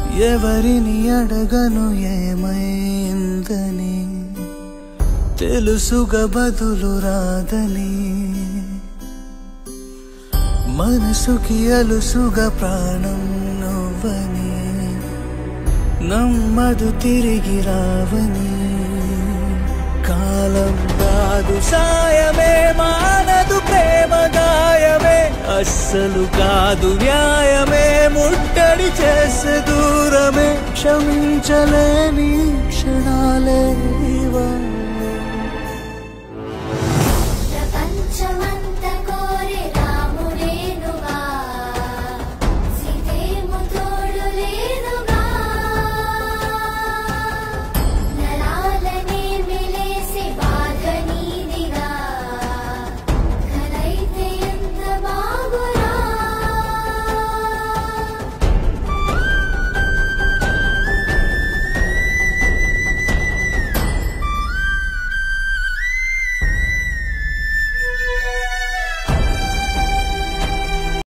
ఎవరిని అడగను ఏమైందని తెలుసుగా బదులు రాదని మనసుకి అలుసుగా ప్రాణం నువ్వని నమ్మదు తిరిగి రావని కాలం కాదు సాయమే మానదు ప్రేమ గాయమే అస్సలు కాదు న్యాయమే ముట్టడి చేసే దూరమే క్షమించలేని క్షణాలే ఇవా